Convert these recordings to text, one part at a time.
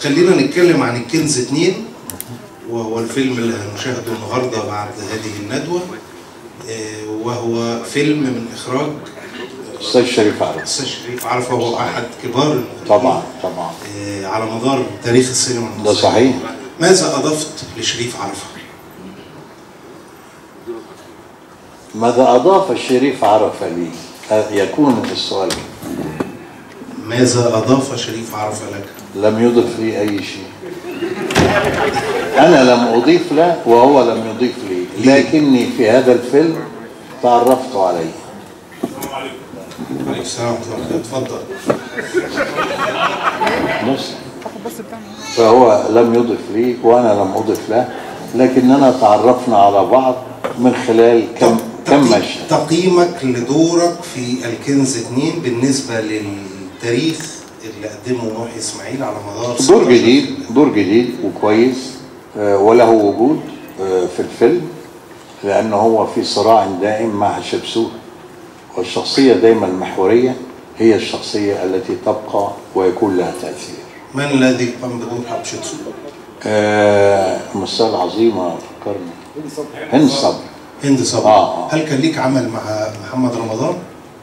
خلينا نتكلم عن الكنز اتنين وهو الفيلم اللي هنشاهده النهارده بعد هذه الندوه آه، وهو فيلم من اخراج استاذ شريف عرب الاستاذ شريف عرفه وهو احد كبار المخرجين طبعا طبعا آه، على مدار تاريخ السينما ده المصريه صحيح ماذا اضفت لشريف عرفه؟ ماذا اضاف الشريف عرفه لي هذا يكون السؤال ماذا اضاف شريف عرفه لك؟ لم يضف لي اي شيء انا لم اضيف له وهو لم يضيف لي لكني في هذا الفيلم تعرفت عليه عليك السلام ورحمه الله اتفضل مسلم فهو لم يضف لي وانا لم اضف له لكننا تعرفنا على بعض من خلال كم كم تقي- مشهد تقييمك لدورك في الكنز اتنين بالنسبه للتاريخ اللي قدمه محي اسماعيل على مدار دور 16 جديد فيلم. دور جديد وكويس آه، وله وجود آه، في الفيلم لأنه هو في صراع دائم مع حتشبسوت والشخصية دايما المحورية هي الشخصية التي تبقى ويكون لها تأثير من الذي قام بدور حتشبسوت؟ آه، الممثلة العظيمة فكرني هند صبري هند صبري آه، آه. هل كان ليك عمل مع محمد رمضان؟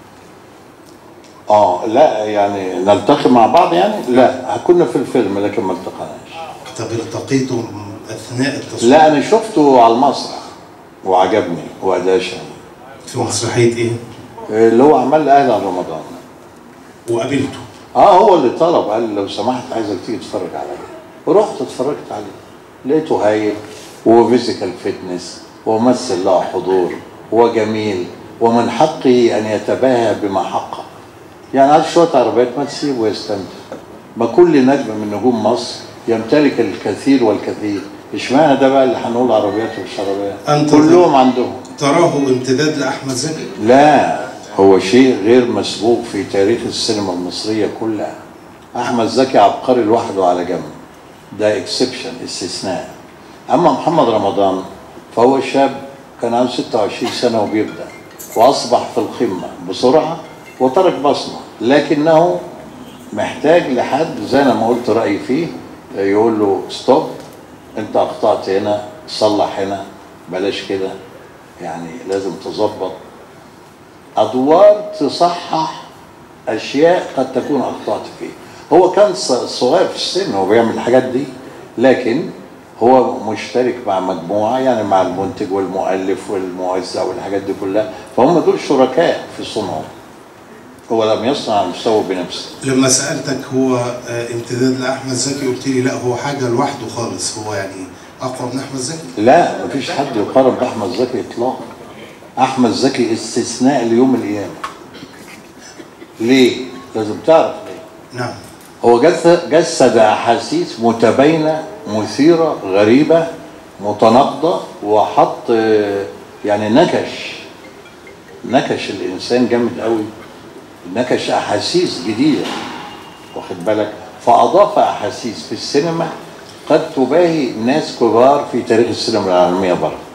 اه لا يعني نلتقي مع بعض يعني لا كنا في الفيلم لكن ما التقيناش طب التقيته اثناء التصوير لا انا شفته على المسرح وعجبني واداشني في مسرحيه ايه؟ اللي هو عمل اهل على رمضان وقابلته اه هو اللي طلب قال لو سمحت عايزك تيجي تتفرج عليه ورحت اتفرجت عليه لقيته هايل وفيزيكال فيتنس وممثل له حضور وجميل ومن حقه ان يتباهى بما حقق يعني عايز شويه عربيات ما تسيبه ويستمتع ما كل نجم من نجوم مصر يمتلك الكثير والكثير اشمعنى ده بقى اللي هنقول عربيات ومش عربيات أنت كلهم عندهم تراه امتداد لاحمد زكي؟ لا هو شيء غير مسبوق في تاريخ السينما المصرية كلها أحمد زكي عبقري لوحده على جنب ده اكسبشن استثناء أما محمد رمضان فهو شاب كان عنده 26 سنة وبيبدأ وأصبح في القمة بسرعة وترك بصمة لكنه محتاج لحد زي أنا ما قلت رأيي فيه يقول له ستوب أنت أخطأت هنا صلح هنا بلاش كده يعني لازم تظبط ادوار تصحح اشياء قد تكون اخطات فيه هو كان ص- صغير في السن هو بيعمل الحاجات دي لكن هو مشترك مع مجموعه يعني مع المنتج والمؤلف والموزع والحاجات دي كلها فهم دول شركاء في صنعه هو لم يصنع على مستوى بنفسه لما سالتك هو آه، امتداد لاحمد زكي قلت لي لا هو حاجه لوحده خالص هو يعني اقوى من احمد زكي لا مفيش حد يقارن باحمد زكي اطلاقا احمد زكي استثناء ليوم القيامه ليه لازم تعرف ليه نعم هو جس- جسد احاسيس متباينه مثيره غريبه متناقضه وحط آه، يعني نكش نكش الانسان جامد قوي نكش احاسيس جديده واخد بالك فاضاف احاسيس في السينما قد تباهي ناس كبار في تاريخ السينما العالميه بره